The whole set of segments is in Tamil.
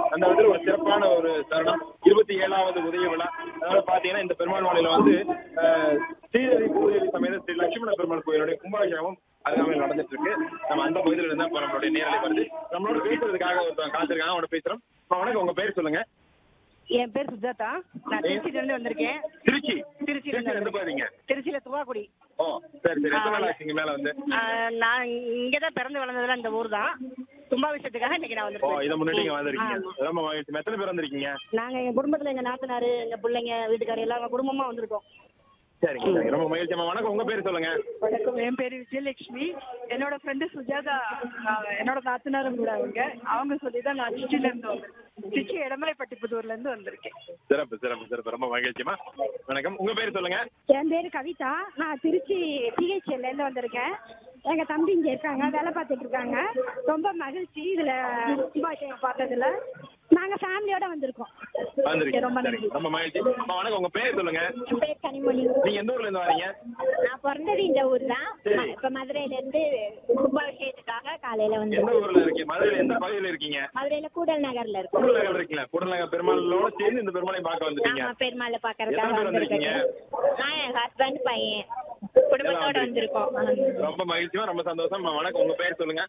அந்த விதத்துல ஒரு சிறப்பான ஒரு தருணம் இருபத்தி ஏழாவது உதய விழா அதனால பாத்தீங்கன்னா இந்த பெருமாள் மாநிலம் வந்து அஹ், ஸ்ரீதேவி பூதேவி சமேத ஸ்ரீ லட்சுமண பெருமாள் கோயிலுடைய கும்பாபிஷேகம் அருகாமையில் நடந்துட்டு இருக்கு நம்ம அந்த பகுதியில இருந்தா இப்ப நம்மளுடைய நேரலை வருது நம்மளோட பேசுறதுக்காக ஒருத்தவங்க காத்திருக்காங்க அவனோட பேசுறோம் அம்மா, வணக்கம் உங்க பேர் சொல்லுங்க என் பேர் சுஜாதா நான் திருச்சியில இருந்து வந்திருக்கேன் திருச்சி திருச்சியில திருச்சி இருந்து எந்த பாருங்க திருச்சியில துவாக்குடி ஓ சரி சரி எத்தனை நாள் ஆச்சுங்க மேல வந்து ஆஹ் நான் இங்கதான் பிறந்து வளர்ந்ததுல இந்த ஊர் தான் கும்பாபிஷேகத்துக்காக இன்னைக்கு நான் ஓ வந்திருக்கேன் இதை முன்னாடி நீங்க வந்திருக்கீங்க ஆமா. ரொம்ப மகிழ்ச்சி எத்தனை பேர் வந்திருக்கீங்க நாங்க எங்க குடும்பத்துல எங்க நாத்தனாரு எங்க பிள்ளைங்க வீட்டுக்காரர் எல்லாம் குடும்பமா வந்திருக்கோம் சரிங்க சரிங்க ரொம்ப மகிழ்ச்சி அம்மா வணக்கம் உங்க பேர் சொல்லுங்க வணக்கம் என் பேரு விஜயலட்சுமி என்னோட ஃப்ரெண்டு சுஜாதா ஆஹ் என்னோட நாத்தனாரும் கூட அவங்க அவங்க சொல்லி தான் நான் திருச்சியில இருந்து வந்தேன் திருச்சி இடமலைப்பட்டி புதூர்ல இருந்து வந்திருக்கேன் சிறப்பு சிறப்பு சிறப்பு ரொம்ப மகிழ்ச்சிமா வணக்கம் உங்க பேர் சொல்லுங்க என் பேரு கவிதா நான் திருச்சி பிஹெச்எல்ல இருந்து வந்திருக்கேன் எங்க தம்பி இங்க இருக்காங்க வேலை பார்த்துட்டு இருக்காங்க ரொம்ப மகிழ்ச்சி இதுல கும்பாபிஷேகம் பார்த்ததுல நாங்க ஃபேமிலியோட வந்திருக்கோம் வந்திருக்கீங்க ரொம்ப சரிங்க நன்றி ரொம்ப மகிழ்ச்சி அம்மா வணக்கம் உங்க பேர் சொல்லுங்க என் பேர் கனிமொழி நீங்க எந்த ஊர்ல இருந்து வரீங்க நான் பிறந்தது இந்த ஊர் தான் இப்ப மதுரையில இருந்து கும்பாபிஷேகத்துக்காக காலையில எந்த வந்திருக்கோம் ஊர்ல இருக்கீங்க மதுரையில எந்த பகுதியில இருக்கீங்க மதுரையில கூடல் நகர்ல இருக்கோம் கூடல் நகர் இருக்கீங்களா கூடல் நகர் பெருமாளோட சேர்ந்து இந்த பெருமாளையும் பார்க்க வந்துட்டீங்க ஆமா பெருமாளை எத்தனை பாக்குறதுக்காக பேர் வந்திருக்கீங்க? வந்திருக்கேன் நான் என் ஹஸ்பண்ட் பையன் குடும்பத்தோட வந்திருக்கோம் ரொம்ப மகிழ்ச்சிமா ரொம்ப சந்தோஷம் அம்மா, வணக்கம் உங்க பேர் சொல்லுங்க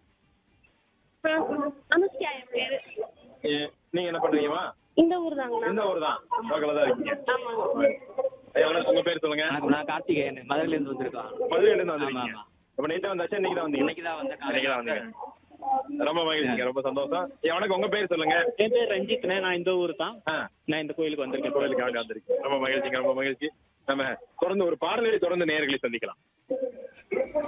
அனுஷ்கா என் பேரு ஏ, நீங்க என்ன பண்றீங்கம்மா இந்த ஊர் தாங்கண்ணா இந்த ஊர் தான் பக்கத்துல தான் இருக்கீங்க ஆமாங்க ஐயா, வணக்கம் உங்க பேர் சொல்லுங்க வணக்கம் நான் கார்த்திகேயன் மதுரையில இருந்து வந்திருக்கோம் மதுரையில இருந்து ஆமா, வந்திருக்கீங்க ஆமா. அப்ப நேற்று வந்தாச்சா இன்னைக்கு தான் வந்தீங்க இன்னைக்கு தான் வந்தேன் இன்னைக்கு தான் வந்தீங்க ரொம்ப மகிழ்ச்சிங்க ரொம்ப சந்தோஷம் ஐயா, வணக்கம் உங்க பேர் சொல்லுங்க என் பேர் ரஞ்சித்னே நான் இந்த ஊர் தான் ஆ, நான் இந்த கோயிலுக்கு வந்திருக்கேன் கோயிலுக்காக வந்திருக்கீங்க ரொம்ப மகிழ்ச்சிங்க ரொம்ப மகிழ்ச்சி நம்ம தொடர்ந்து ஒரு பாடலை தொடர்ந்து நேர்களை சந்திக்கலாம்